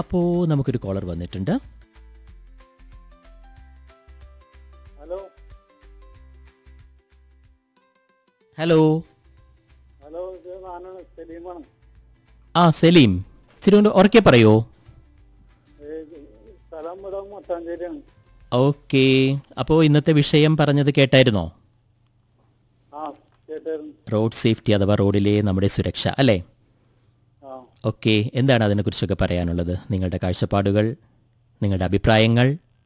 അപ്പോൾ നമുക്കൊരു കോളർ വന്നിട്ടുണ്ട് ഹലോ ഹലോ ഹലോ ഇത് ഞാൻ സലീമാണ് ആ സലീം ഇച്ചിരി ഉറക്കെ പറയോ ഏത് സ്ഥലം ഇവിടെ മട്ടാഞ്ചേരിയാണ് ഓക്കെ അപ്പോൾ ഇന്നത്തെ വിഷയം പറഞ്ഞത് കേട്ടായിരുന്നോ ആ കേട്ടായിരുന്നു റോഡ് സേഫ്റ്റി അഥവാ റോഡിലെ നമ്മുടെ സുരക്ഷ അല്ലേ ആ ഓക്കെ എന്താണ് അതിനെക്കുറിച്ചൊക്കെ പറയാനുള്ളത് നിങ്ങളുടെ കാഴ്ചപ്പാടുകൾ നിങ്ങളുടെ അഭിപ്രായങ്ങൾ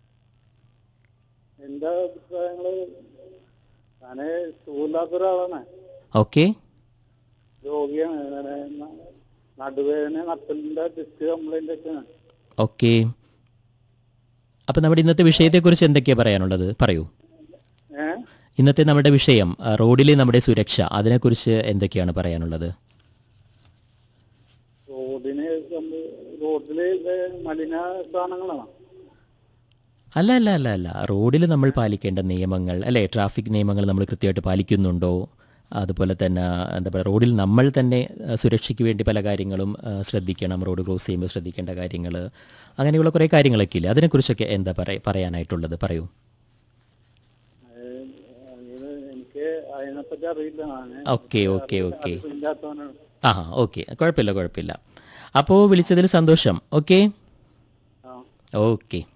എൻ്റെ അഭിപ്രായങ്ങള് ഞാൻ സുഖമില്ലാത്ത ഒരാളാണ് ഓക്കെ രോഗിയാണ് അങ്ങനെ ന- നടുവേദന നട്ടലിന്റെ ഡിസ്ക് കംപ്ലൈന്റ് ഒക്കെയാണ് ഓക്കെ അപ്പോൾ നമ്മുടെ ഇന്നത്തെ വിഷയത്തെക്കുറിച്ച് എന്തൊക്കെയാണ് പറയാനുള്ളത് പറയൂ ഏ ഇന്നത്തെ നമ്മുടെ വിഷയം ആ, റോഡിലെ നമ്മുടെ സുരക്ഷ അതിനെക്കുറിച്ച് എന്തൊക്കെയാണ് പറയാനുള്ളത് റോഡിന് നമ്മള് റോഡില് ഇത് മലിന സാധനങ്ങളാണ് അല്ല അല്ല അല്ല അല്ല റോഡിൽ നമ്മൾ പാലിക്കേണ്ട നിയമങ്ങൾ അല്ലേ ട്രാഫിക് നിയമങ്ങൾ നമ്മൾ കൃത്യമായിട്ട് പാലിക്കുന്നുണ്ടോ അതുപോലെ തന്നെ എന്താ പറയുക റോഡിൽ നമ്മൾ തന്നെ ആ, സുരക്ഷയ്ക്ക് വേണ്ടി പല കാര്യങ്ങളും ആ, ശ്രദ്ധിക്കണം റോഡ് ക്രോസ് ചെയ്യുമ്പോൾ ശ്രദ്ധിക്കേണ്ട കാര്യങ്ങൾ അങ്ങനെയുള്ള കുറേ കാര്യങ്ങളൊക്കെ ഇല്ലേ അതിനെക്കുറിച്ചൊക്കെ എന്താ പറയ പറയാനായിട്ടുള്ളത് പറയൂ ഇത് എനിക്ക് അതിനെപ്പറ്റി അറിയില്ല ഞാൻ ഓക്കെ ഓക്കെ ഓക്കെ ഇല്ലാത്തവനാണ് ആ ഓക്കെ കുഴപ്പമില്ല കുഴപ്പമില്ല അപ്പോൾ വിളിച്ചതിൽ സന്തോഷം ഓക്കെ ആ ഓക്കെ